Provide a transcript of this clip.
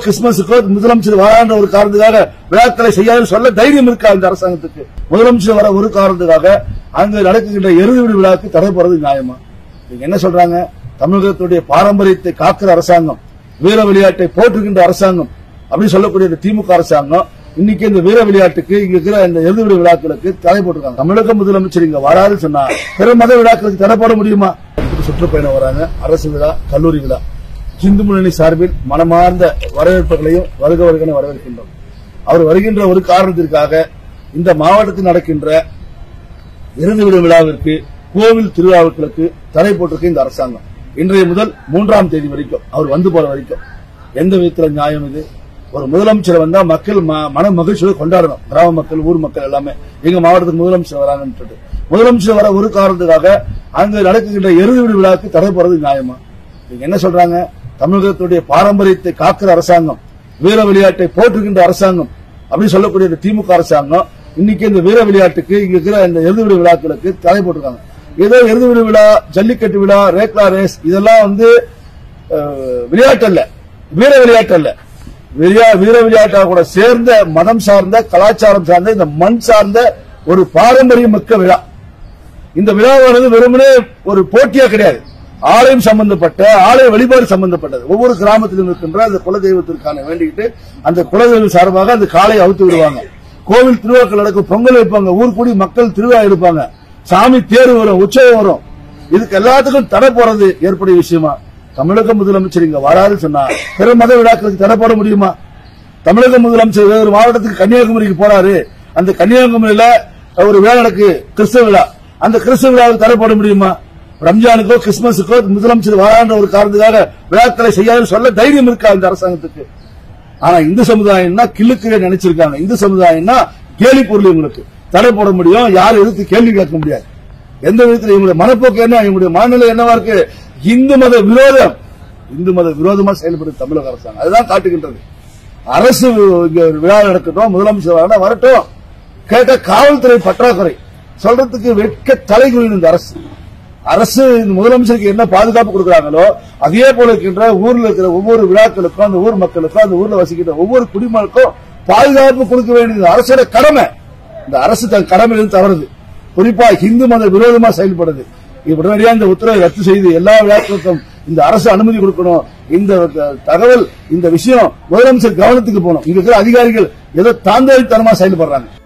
கிறிஸ்துமஸுக்கோ முதலமைச்சர் வரான்ற ஒரு காரணத்துக்காக விழாக்களை செய்யாது சொல்ல தைரியம் இருக்கா இந்த அரசாங்கத்துக்கு முதலமைச்சர் வர ஒரு காரணத்துக்காக அங்கு நடக்குகின்ற எருது விடு விழாக்கு தடை போறது நியாயமா இவங்க என்ன சொல்றாங்க தமிழகத்துடைய பாரம்பரியத்தை காக்கிற அரசாங்கம் வீர விளையாட்டை போற்றுகின்ற அரசாங்கம் அப்படின்னு சொல்லக்கூடிய இந்த திமுக அரசாங்கம் இன்னைக்கு இந்த வீர விளையாட்டுக்கு இங்க இருக்கிற இந்த எருது விடு விழாக்களுக்கு தடை போட்டிருக்காங்க தமிழக முதலமைச்சர் இங்க வராது சொன்னா பிற மத விழாக்களுக்கு தடை போட முடியுமா சுற்றுப்பயணம் வராங்க அரசு விழா கல்லூரி விழா இந்து முன்னணி சார்பில் மனமார்ந்த வரவேற்புகளையும் வருக வருகன வரவேற்கின்றோம் அவர் வருகின்ற ஒரு காரணத்திற்காக இந்த மாவட்டத்தில் நடக்கின்ற இறுதி விடு விழாவிற்கு கோவில் திருவிழாக்களுக்கு தடை போட்டிருக்கு இந்த அரசாங்கம் இன்றைய முதல் மூன்றாம் தேதி வரைக்கும் அவர் வந்து போற வரைக்கும் எந்த விதத்துல நியாயம் இது ஒரு முதலமைச்சர் வந்தா மக்கள் ம- மன மகிழ்ச்சியோட கொண்டாடணும் கிராம மக்கள் ஊர் மக்கள் எல்லாமே எங்க மாவட்டத்துக்கு முதலமைச்சர் வராங்கன்னு சொல்லிட்டு. முதலமைச்சர் வர ஒரு காரணத்துக்காக அங்கு நடக்குகின்ற எருது விடு விழாக்கு தடை போறது நியாயமா இவங்க என்ன சொல்றாங்க தமிழகத்துடைய பாரம்பரியத்தை காக்கிற அரசாங்கம் வீர விளையாட்டை போற்றுகின்ற அரசாங்கம் அப்படின்னு சொல்லக்கூடிய இந்த திமுக அரசாங்கம் இன்னைக்கு இந்த வீர விளையாட்டுக்கு இங்க இருக்கிற இந்த எருது விடு விழாக்களுக்கு தடை போட்டிருக்காங்க ஏதோ எருது விடு விழா ஜல்லிக்கட்டு விழா ரேக்லா ரேஸ் இதெல்லாம் வந்து அஹ், விளையாட்டு அல்ல வீர விளையாட்டு அல்ல வீர- வீர விளையாட்டாக கூட சேர்ந்த மதம் சார்ந்த கலாச்சாரம் சார்ந்த இந்த மண் சார்ந்த ஒரு பாரம்பரியம் மிக்க விழா இந்த விழாவானது வெறுமனே ஒரு போட்டியா கிடையாது ஆலயம் சம்பந்தப்பட்ட ஆலய வழிபாடு சம்பந்தப்பட்டது ஒவ்வொரு கிராமத்திலும் இருக்கின்ற அந்த குலதெய்வத்திற்கான வேண்டிக்கிட்டு அந்த குலதெய்வம் சார்பாக அந்த காலையை அவுத்து விடுவாங்க கோவில் திருவிழாக்கள் நடக்கும் பொங்கல் வைப்பாங்க ஊர் கூடி மக்கள் திருவிழா எடுப்பாங்க சாமி தேர் வரும் உற்சவம் வரும் இதுக்கு எல்லாத்துக்கும் தடை போறது ஏற்படைய விஷயமா தமிழக முதலமைச்சர் இங்க வராது சொன்னா பிற மத விழாக்களுக்கு தடை போட முடியுமா தமிழக முதலமைச்சர் வேறு மாவட்டத்துக்கு கன்னியாகுமரிக்கு போறாரு அந்த கன்னியாகுமரியில ஒரு விழா நடக்கு கிறிஸ்தவ விழா அந்த கிறிஸ்தவ விழாவுக்கு தடை போட முடியுமா ரம்ஜானுக்கோ கிறிஸ்துமஸுக்கோ முதலமைச்சர் வரான்ற ஒரு காரணத்துக்காக விழாக்களை செய்யாது சொல்ல தைரியம் இருக்கா இந்த அரசாங்கத்துக்கு ஆனா இந்து சமுதாயம்னா கிள்ளுக்கிற நினைச்சிருக்காங்க இந்து சமுதாயம்னா கேலி பொருள் இவங்களுக்கு தடை போட முடியும் யாரும் எதிர்த்து கேள்வி கேட்க முடியாது எந்த விதத்தில் இவங்களுடைய மனப்போக்கு என்ன இவங்களுடைய மனநிலை என்னவா இருக்கு இந்து மத விரோதம் இந்து மத விரோதமா செயல்படுது தமிழக அரசாங்கம் அதுதான் காட்டுகின்றது அரசு இங்க ஒரு விழா நடக்கட்டும் முதலமைச்சர் வரணும் வரட்டும் கேட்ட காவல்துறை பற்றாக்குறை சொல்றதுக்கு வெட்க தலைகுனியும் இந்த அரசு அரசு இந்த முதலமைச்சருக்கு என்ன பாதுகாப்பு கொடுக்கறாங்களோ அதே போல இருக்கின்ற ஊர்ல இருக்கிற ஒவ்வொரு விழாக்களுக்கும் அந்த ஊர் மக்களுக்கும் அந்த ஊர்ல வசிக்கின்ற ஒவ்வொரு குடிமக்களுக்கும் பாதுகாப்பு கொடுக்க வேண்டியது அரசோட கடமை இந்த அரசு தன் கடமையிலிருந்து தவறுது குறிப்பா இந்து மத விரோதமா செயல்படுது இது உடனடியா இந்த உத்தரவை ரத்து செய்து எல்லா விழாக்களுக்கும் இந்த அரசு அனுமதி கொடுக்கணும் இந்த தகவல் இந்த விஷயம் முதலமைச்சர் கவனத்துக்கு போகணும் இங்க இருக்கிற அதிகாரிகள் ஏதோ தாந்தோரித்தனமா செயல்படுறாங்க